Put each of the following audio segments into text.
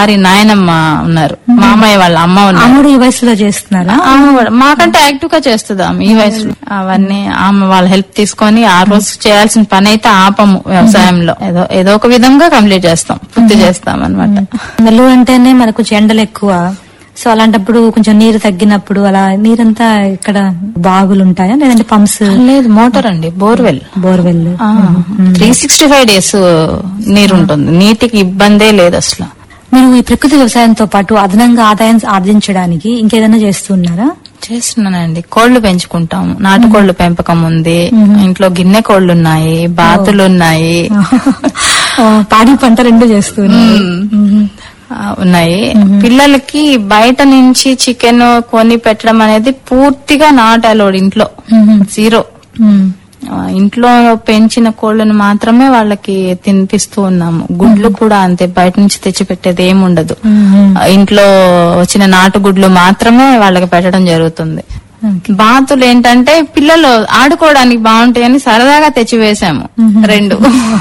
వారి నాయనమ్మ ఉన్నారు మామయ్య వాళ్ళ అమ్మ ఉన్నారు అమ్ముడు ఈ వయసులో చేస్తున్నారా ఆమె కూడా మాకంటే యాక్టివ్ గా చేస్తుంది ఆమె ఈ వయసులో అవన్నీ ఆమె వాళ్ళ హెల్ప్ తీసుకొని ఆ రోజు చేయాల్సిన పని అయితే ఆపము వ్యవసాయంలో ఏదో ఏదో ఒక విధంగా కంప్లీట్ చేస్తాం పూర్తి చేస్తాం అనమాట నెల్లూరు అంటేనే మనకు కొంచెం ఎండలు ఎక్కువ సో అలాంటప్పుడు కొంచెం నీరు తగ్గినప్పుడు అలా నీరంతా ఇక్కడ బాగులు ఉంటాయా లేదంటే పంప్స్ లేదు మోటార్ అండి borewell borewell three sixty five days నీరు ఉంటుంది నీటికి ఇబ్బందే లేదు అసలు మీరు ఈ ప్రకృతి వ్యవసాయంతో పాటు అదనంగా ఆదాయం ఆర్జించడానికి ఇంకేదైనా చేస్తున్నారా చేస్తున్నానండి కోళ్లు పెంచుకుంటాము నాటుకోళ్లు పెంపకం ఉంది ఇంట్లో గిన్నె కోళ్లు ఉన్నాయి బాతులు ఉన్నాయి ఆ, పాడి పంట రెండు చేస్తున్నారు ఆ, ఉన్నాయి పిల్లలకి బయట నుంచి చికెన్ కొని పెట్టడం అనేది పూర్తిగా నాట్ అలౌడ్ ఇంట్లో జీరో మ్మ్. ఆ, ఇంట్లో పెంచిన కోళ్లను మాత్రమే వాళ్ళకి తినిపిస్తూ ఉన్నాము గుడ్లు కూడా అంతే బయట నుంచి తెచ్చి పెట్టేది ఏమి ఉండదు ఆ, ఇంట్లో వచ్చిన నాటు గుడ్లు మాత్రమే వాళ్ళకి పెట్టడం జరుగుతుంది బాతులు ఏంటంటే పిల్లలు ఆడుకోవడానికి బాగుంటాయని సరదాగా తెచ్చి వేసాము రెండు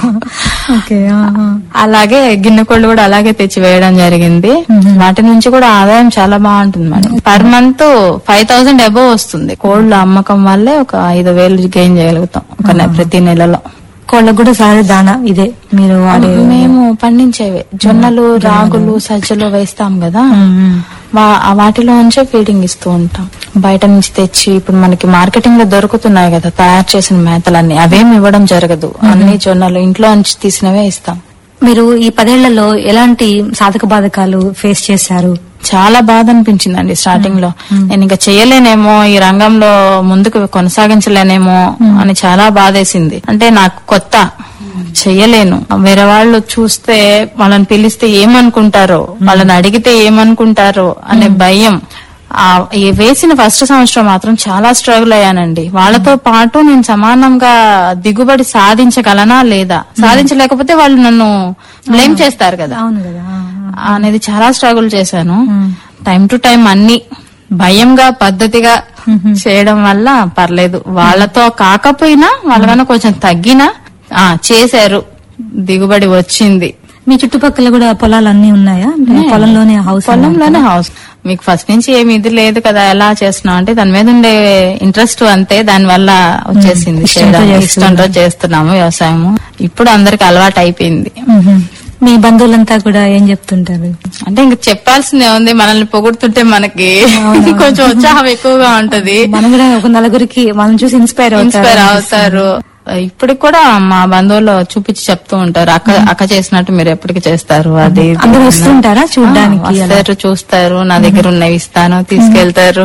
ఓకే ఆహా. అలాగే గిన్నె కోళ్ళు కూడా అలాగే తెచ్చి వేయడం జరిగింది వాటి నుంచి కూడా ఆదాయం చాలా బాగుంటుంది madam per month five thousand above వస్తుంది కోళ్ల అమ్మకం వల్లే ఒక ఐదు వేలు గెయిన్ చేయగలుగుతాం ఒక నె- ప్రతి నెలలో కోళ్ళకు కూడా సహజ దానా ఇదే మీరు వాడే మేము పండించేవి జొన్నలు రాగులు సజ్జలు వేస్తాం కదా మ్మ్. వా- ఆ వాటిలో నుంచే ఫీడింగ్ ఇస్తూ ఉంటాం బయట నుంచి తెచ్చి ఇప్పుడు మనకి మార్కెటింగ్ లో దొరుకుతున్నాయి కదా తయారు చేసిన మేతలన్నీ అవేమి ఇవ్వడం జరగదు అన్ని జొన్నలు ఇంట్లో నుంచి తీసినవే ఇస్తాం మీరు ఈ పదేళ్లలో ఎలాంటి సాధక బాధకాలు ఫేస్ చేశారు చాలా బాధ అనిపించిందండి స్టార్టింగ్ లో నేను ఇంకా చేయలేనేమో ఈ రంగంలో ముందుకు కొనసాగించలేనేమో అని చాలా బాధేసింది అంటే నాకు కొత్త చెయ్యలేను వేరే వాళ్ళు చూస్తే వాళ్ళని పిలిస్తే ఏమనుకుంటారో వాళ్ళని అడిగితే ఏమనుకుంటారో అనే భయం ఆ ఈ వేసిన ఫస్ట్ సంవత్సరం మాత్రం చాలా స్ట్రగుల్ అయ్యానండి వాళ్ళతో పాటు నేను సమానంగా దిగుబడి సాధించగలనా లేదా సాధించలేకపోతే వాళ్ళు నన్ను బ్లేమ్ చేస్తారు కదా అవును కదా అనేది చాలా స్ట్రగుల్ చేశాను టైం టు టైం అన్ని భయంగా పద్ధతిగా చేయడం వల్ల పర్లేదు వాళ్ళతో కాకపోయినా వాళ్ళకన్నా కొంచెం తగ్గినా ఆ చేశారు దిగుబడి వచ్చింది మీ చుట్టుపక్కల కూడా పొలాలు అన్ని ఉన్నాయా పొలంలోనే హౌస్ పొలంలోనే హౌస్ మీకు ఫస్ట్ నుంచి ఏమి ఇది లేదు కదా ఎలా చేస్తున్నావు అంటే దాని మీద ఉండే ఇంట్రెస్ట్ అంతే దాని వల్ల వచ్చేసింది ఇష్టంతో చేయడం. ఇష్టంతో చేస్తున్నాము వ్యవసాయము ఇప్పుడు అందరికి అలవాటు అయిపోయింది మ్మ్. మీ బంధువులంతా కూడా ఏం చెప్తుంటారు అంటే ఇంక చెప్పాల్సిందే ఉంది మనల్ని పొగుడుతుంటే మనకి కొంచెం ఉత్సాహం ఎక్కువగా ఉంటది మనం కూడా ఒక నలుగురికి మనం చూసి ఇన్స్పైర్ ఇన్స్పైర్ అవుతారు అవుతారు ఇప్పటికి కూడా మా బంధువులు చూపించి చెప్తూ ఉంటారు అక్క అక్క చేసినట్టు మీరు ఎప్పటికి చేస్తారు అది ఇది అందరూ అని. వస్తుంటారా చూడ్డానికి ఆ, వస్తారు చూస్తారు నా దగ్గర ఉన్నవి ఇస్తాను తీసుకెళ్తారు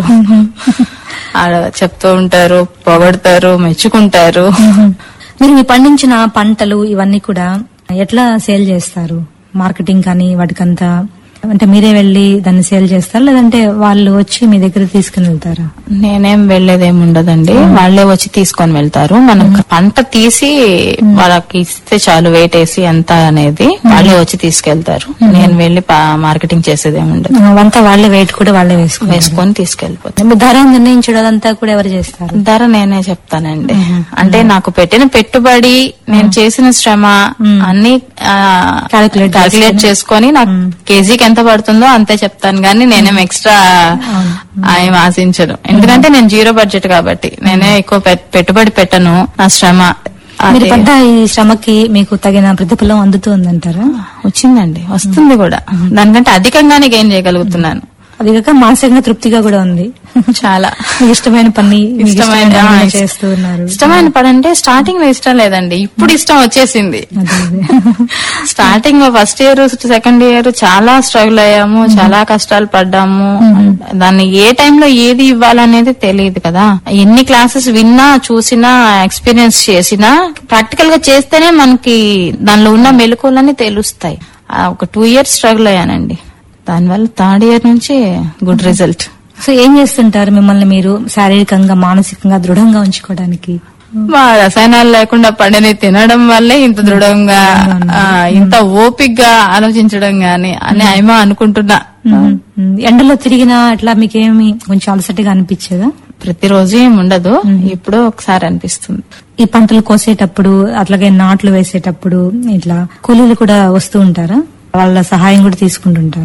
ఆడ చెప్తూ ఉంటారు పొగడతారు మెచ్చుకుంటారు మీరు మీ పండించిన పంటలు ఇవన్నీ కూడా ఎట్లా సేల్ చేస్తారు మార్కెటింగ్ కానీ వాటికంతా అంటే మీరే వెళ్ళి దాన్ని సేల్ చేస్తారా లేదంటే వాళ్ళు వచ్చి మీ దగ్గర తీసుకుని వెళ్తారా నేనేం వెళ్లేదేం ఉండదండి వాళ్ళే వచ్చి తీసుకొని వెళ్తారు మనం పంట తీసి వాళ్ళకి ఇస్తే చాలు వెయిట్ వేసి ఎంత అనేది వాళ్ళే వచ్చి తీసుకెళ్తారు నేను వెళ్లి మార్కెటింగ్ చేసేదేం ఉండదు అంతా వాళ్ళే వెయిట్ కూడా వాళ్ళే వేసుకుంటారు వేసుకొని తీసుకెళ్లిపోతాను మీ ధర నిర్ణయించడం అదంతా కూడా ఎవరు చేస్తారు ధర నేనే చెప్తానండి అంటే నాకు పెట్టిన పెట్టుబడి నేను చేసిన శ్రమ అన్ని Calculate క్యాల్కులేట్ చేసుకొని నాకు కేజీకి ఎంత పడుతుందో అంతే చెప్తాను కానీ నేనేం ఎక్స్ట్రా ఏం ఆశించను ఎందుకంటే నేను జీరో బడ్జెట్ కాబట్టి నేనే ఎక్కువ పెట్- పెట్టుబడి పెట్టను నా శ్రమ మీరు అదే పెద్ద ఈ శ్రమకి మీకు తగిన ప్రతిఫలం అందుతుందంటారా వచ్చిందండి వస్తుంది కూడా దానికంటే అధికంగానే గెయిన్ చేయగలుగుతున్నాను అది కాక మానసికంగా తృప్తిగా కూడా ఉంది చాలా మీకు ఇష్టమైన పని మీకు ఇష్టమైన ఇష్టమైన పని ఆ, చేస్తూ ఉన్నారు ఇష్టమైన పని అంటే స్టార్టింగ్ లో ఇష్టం లేదండి ఇప్పుడు ఇష్టం వచ్చేసింది అదే అదే starting first year second year చాలా స్ట్రగుల్ అయ్యాము చాలా కష్టాలు పడ్డాము దాన్ని ఏ టైంలో ఏది ఇవ్వాలనేది తెలియదు కదా ఎన్ని క్లాసెస్ విన్నా చూసినా ఎక్స్పీరియన్స్ చేసినా ప్రాక్టికల్ గా చేస్తేనే మనకి దానిలో ఉన్న మెలకువలన్నీ తెలుస్తాయి ఆ, ఒక టూ ఇయర్స్ స్ట్రగుల్ అయ్యానండి దానివల్ల థర్డ్ ఇయర్ నుంచి గుడ్ రిజల్ట్ సో ఏం చేస్తుంటారు మిమ్మల్ని మీరు శారీరకంగా మానసికంగా దృఢంగా ఉంచుకోవడానికి మా రసాయనాలు లేకుండా పండిని తినడం వల్లే ఇంత దృఢంగా ఆ, ఇంత ఓపిగ్గా ఆలోచించడం గాని అని అయిమా అనుకుంటున్నా మ్మ్. ఎండలో తిరిగినా అట్లా మీకేమి కొంచెం అలసటగా అనిపించేదా ప్రతిరోజు ఏం ఉండదు ఇప్పుడు ఒకసారి అనిపిస్తుంది ఈ పంటలు కోసేటప్పుడు అట్లాగే నాట్లు వేసేటప్పుడు ఇట్లా కూలీలు కూడా వస్తూ ఉంటారా వాళ్ళ సహాయం కూడా తీసుకుంటుంటారు